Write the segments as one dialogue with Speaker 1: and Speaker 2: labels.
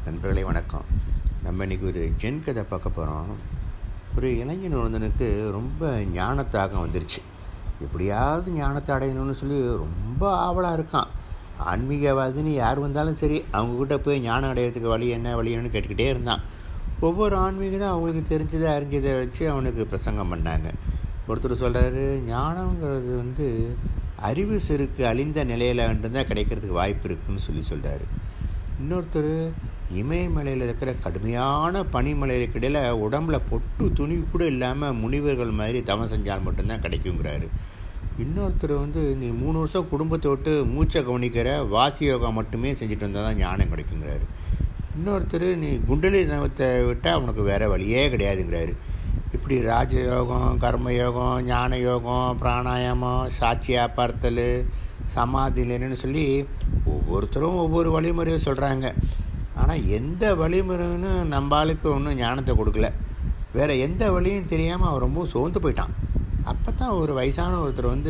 Speaker 1: நண்பர்களே வணக்கம் நம்ம இன்றைக்கி ஒரு ஜென் கதை பார்க்க போகிறோம் ஒரு இளைஞன் ஒருத்தனுக்கு ரொம்ப ஞானத்தாக வந்துருச்சு எப்படியாவது ஞானத்தை அடையணும்னு சொல்லி ரொம்ப ஆவலாக இருக்கான் ஆன்மீகவாதின்னு யார் வந்தாலும் சரி அவங்கக்கிட்ட போய் ஞானம் அடையிறதுக்கு வழி என்ன வழி என்னன்னு கேட்டுக்கிட்டே இருந்தான் ஒவ்வொரு ஆன்மீகம் அவங்களுக்கு தெரிஞ்சதை அறிஞ்சதை வச்சு அவனுக்கு பிரசங்கம் பண்ணாங்க ஒருத்தர் சொல்கிறாரு ஞானங்கிறது வந்து அறிவு செருக்கு அழிந்த நிலையில் தான் கிடைக்கிறதுக்கு வாய்ப்பு இருக்குன்னு சொல்லி சொல்கிறாரு இன்னொருத்தர் இமயமலையில் இருக்கிற கடுமையான பனிமலைக்கு இடையில் உடம்புல பொட்டு துணி கூட இல்லாமல் முனிவர்கள் மாதிரி தவம் செஞ்சால் மட்டும்தான் கிடைக்குங்கிறாரு இன்னொருத்தர் வந்து நீ மூணு வருஷம் குடும்பத்தை விட்டு மூச்சை கவனிக்கிற வாசி யோகா மட்டுமே செஞ்சுட்டு வந்தால் தான் ஞானம் கிடைக்குங்கிறாரு இன்னொருத்தர் நீ குண்டலி நவத்தை விட்டால் அவனுக்கு வேறு வழியே கிடையாதுங்கிறாரு இப்படி ராஜயோகம் கர்மயோகம் ஞான யோகம் பிராணாயாமம் சாட்சியாக பார்த்தல் சமாதிலன்னு சொல்லி ஒவ்வொருத்தரும் ஒவ்வொரு வழிமுறையை சொல்கிறாங்க ஆனால் எந்த வழிமுறைன்னு நம்ம ஆளுக்கு ஒன்றும் ஞானத்தை கொடுக்கல வேறு எந்த வழியும் தெரியாமல் அவன் ரொம்ப சோர்ந்து போயிட்டான் அப்போ தான் ஒரு வயசான ஒருத்தர் வந்து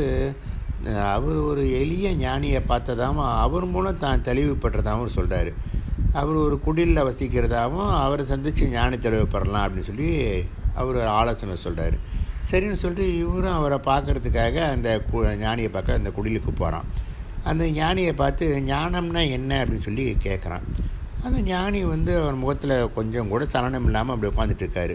Speaker 1: அவர் ஒரு எளிய ஞானியை பார்த்ததாகவும் அவர் மூலம் தான் தெளிவு பெற்றதாகவும் சொல்கிறாரு அவர் ஒரு குடிலில் வசிக்கிறதாகவும் அவரை சந்தித்து ஞானி தெளிவு பெறலாம் அப்படின்னு சொல்லி அவர் ஆலோசனை சொல்கிறாரு சரின்னு சொல்லிட்டு இவரும் அவரை பார்க்குறதுக்காக அந்த கு ஞானியை பார்க்க அந்த குடிலுக்கு போகிறான் அந்த ஞானியை பார்த்து ஞானம்னா என்ன அப்படின்னு சொல்லி கேட்குறான் அந்த ஞானி வந்து அவர் முகத்தில் கொஞ்சம் கூட சலனம் இல்லாமல் அப்படி உட்காந்துட்டு இருக்காரு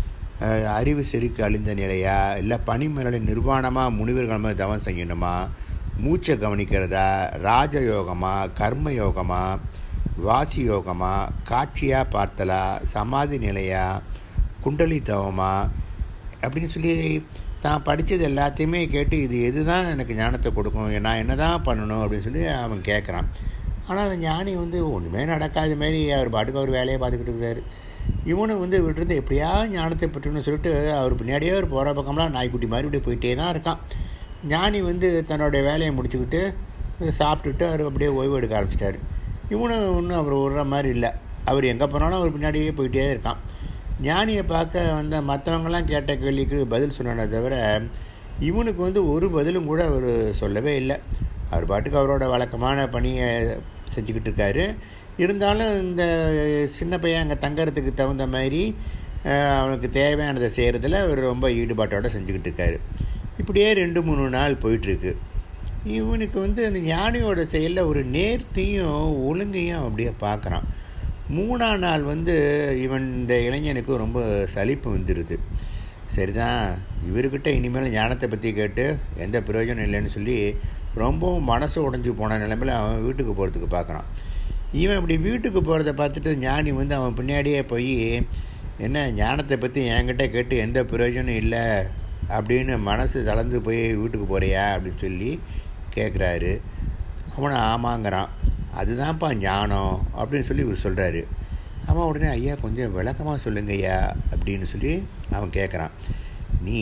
Speaker 1: அறிவு செருக்கு அழிந்த நிலையா இல்லை பனிமலை நிர்வாணமாக முனிவர்கள் மாதிரி தவம் செய்யணுமா மூச்சை கவனிக்கிறதா ராஜயோகமா கர்ம யோகமா வாசி யோகமா காட்சியாக பார்த்தலா சமாதி நிலையா குண்டலி தவமா அப்படின்னு சொல்லி தான் படித்தது எல்லாத்தையுமே கேட்டு இது எது தான் எனக்கு ஞானத்தை கொடுக்கும் நான் என்ன தான் பண்ணணும் அப்படின்னு சொல்லி அவன் கேட்குறான் ஆனால் அந்த ஞானி வந்து ஒன்றுமே நடக்காத மாரி அவர் பாட்டுக்கு அவர் வேலையை பார்த்துக்கிட்டு இருக்காரு இவனு வந்து விட்டுருந்து எப்படியா ஞானத்தை பெற்றுன்னு சொல்லிட்டு அவர் பின்னாடியே அவர் போகிற பக்கம்லாம் நாய்க்குட்டி மாதிரி இப்படி போயிட்டே தான் இருக்கான் ஞானி வந்து தன்னுடைய வேலையை முடிச்சுக்கிட்டு சாப்பிட்டுட்டு அவர் அப்படியே ஓய்வு எடுக்க ஆரம்பிச்சிட்டாரு இவனும் ஒன்றும் அவர் விடுற மாதிரி இல்லை அவர் எங்கே போனாலும் அவர் பின்னாடியே போயிட்டே இருக்கான் ஞானியை பார்க்க வந்த மற்றவங்களாம் கேட்ட கேள்விக்கு பதில் சொன்னதை தவிர இவனுக்கு வந்து ஒரு பதிலும் கூட அவர் சொல்லவே இல்லை அவர் பாட்டுக்கு அவரோட வழக்கமான பணியை செஞ்சுக்கிட்டு இருக்காரு இருந்தாலும் இந்த சின்ன பையன் அங்கே தங்கறதுக்கு தகுந்த மாதிரி அவனுக்கு தேவையானதை செய்கிறதுல அவர் ரொம்ப ஈடுபாட்டோடு செஞ்சுக்கிட்டு இருக்காரு இப்படியே ரெண்டு மூணு நாள் போயிட்டுருக்கு இவனுக்கு வந்து அந்த ஞானியோட செயலில் ஒரு நேர்த்தியும் ஒழுங்கையும் அப்படியே பார்க்குறான் மூணாம் நாள் வந்து இவன் இந்த இளைஞனுக்கு ரொம்ப சலிப்பு வந்துடுது சரிதான் இவர்கிட்ட இனிமேல் ஞானத்தை பற்றி கேட்டு எந்த பிரயோஜனம் இல்லைன்னு சொல்லி ரொம்பவும் மனசு உடஞ்சி போன நிலைமையில் அவன் வீட்டுக்கு போகிறதுக்கு பார்க்குறான் இவன் இப்படி வீட்டுக்கு போகிறத பார்த்துட்டு ஞானி வந்து அவன் பின்னாடியே போய் என்ன ஞானத்தை பற்றி என்கிட்ட கேட்டு எந்த பிரயோஜனம் இல்லை அப்படின்னு மனசு தளர்ந்து போய் வீட்டுக்கு போகிறியா அப்படின்னு சொல்லி கேட்குறாரு அவனை ஆமாங்கிறான் அதுதான்ப்பா ஞானம் அப்படின்னு சொல்லி இவர் சொல்கிறாரு அவன் உடனே ஐயா கொஞ்சம் விளக்கமாக சொல்லுங்க ஐயா அப்படின்னு சொல்லி அவன் கேட்குறான் நீ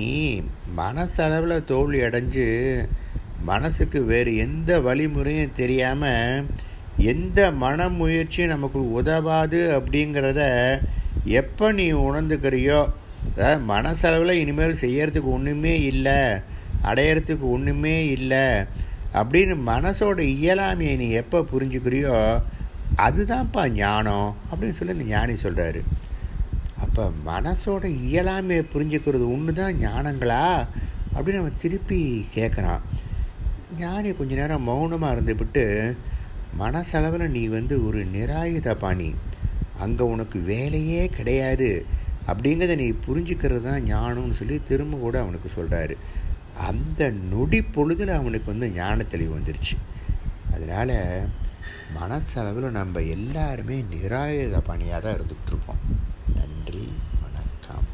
Speaker 1: மனசளவில் தோல்வி அடைஞ்சு மனசுக்கு வேறு எந்த வழிமுறையும் தெரியாமல் எந்த மன முயற்சியும் நமக்கு உதவாது அப்படிங்கிறத எப்போ நீ உணர்ந்துக்கிறியோ அதாவது மனசளவில் இனிமேல் செய்யறதுக்கு ஒன்றுமே இல்லை அடையிறதுக்கு ஒன்றுமே இல்லை அப்படின்னு மனசோட இயலாமையை நீ எப்போ புரிஞ்சுக்கிறியோ அதுதான்ப்பா ஞானம் அப்படின்னு சொல்லி இந்த ஞானி சொல்கிறாரு அப்போ மனசோட இயலாமையை புரிஞ்சுக்கிறது ஒன்று தான் ஞானங்களா அப்படின்னு அவன் திருப்பி கேட்குறான் ஞானி கொஞ்ச நேரம் மௌனமாக இருந்துவிட்டு மனசளவில் நீ வந்து ஒரு நிராயுத பாணி அங்கே உனக்கு வேலையே கிடையாது அப்படிங்கிறத நீ புரிஞ்சுக்கிறது தான் ஞானம்னு சொல்லி திரும்ப கூட அவனுக்கு சொல்கிறாரு அந்த நொடி பொழுதில் அவனுக்கு வந்து ஞான தெளிவு வந்துருச்சு அதனால் மனசளவில் நம்ம எல்லாருமே நிராயுத பணியாக தான் இருந்துகிட்ருக்கோம் நன்றி வணக்கம்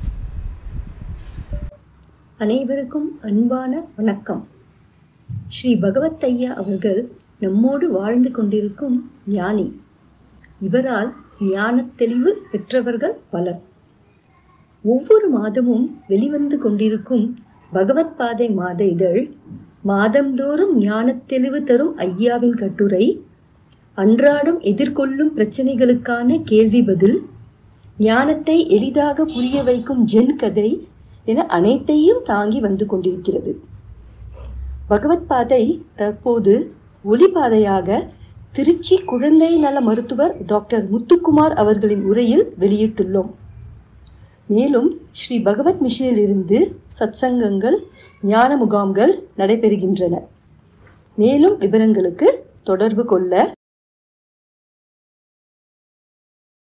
Speaker 2: அனைவருக்கும் அன்பான வணக்கம் ஸ்ரீ பகவத் ஐயா அவர்கள் நம்மோடு வாழ்ந்து கொண்டிருக்கும் ஞானி இவரால் ஞானத் தெளிவு பெற்றவர்கள் பலர் ஒவ்வொரு மாதமும் வெளிவந்து கொண்டிருக்கும் பகவத் பாதை மாத இதழ் மாதந்தோறும் ஞானத் தெளிவு தரும் ஐயாவின் கட்டுரை அன்றாடம் எதிர்கொள்ளும் பிரச்சனைகளுக்கான கேள்வி பதில் ஞானத்தை எளிதாக புரிய வைக்கும் ஜென் கதை என அனைத்தையும் தாங்கி வந்து கொண்டிருக்கிறது பகவத் பாதை தற்போது ஒளிபாதையாக திருச்சி குழந்தை நல மருத்துவர் டாக்டர் முத்துக்குமார் அவர்களின் உரையில் வெளியிட்டுள்ளோம் மேலும் ஸ்ரீ பகவத் மிஷனில் இருந்து சத்சங்கங்கள் ஞான முகாம்கள் நடைபெறுகின்றன மேலும் விவரங்களுக்கு தொடர்பு கொள்ள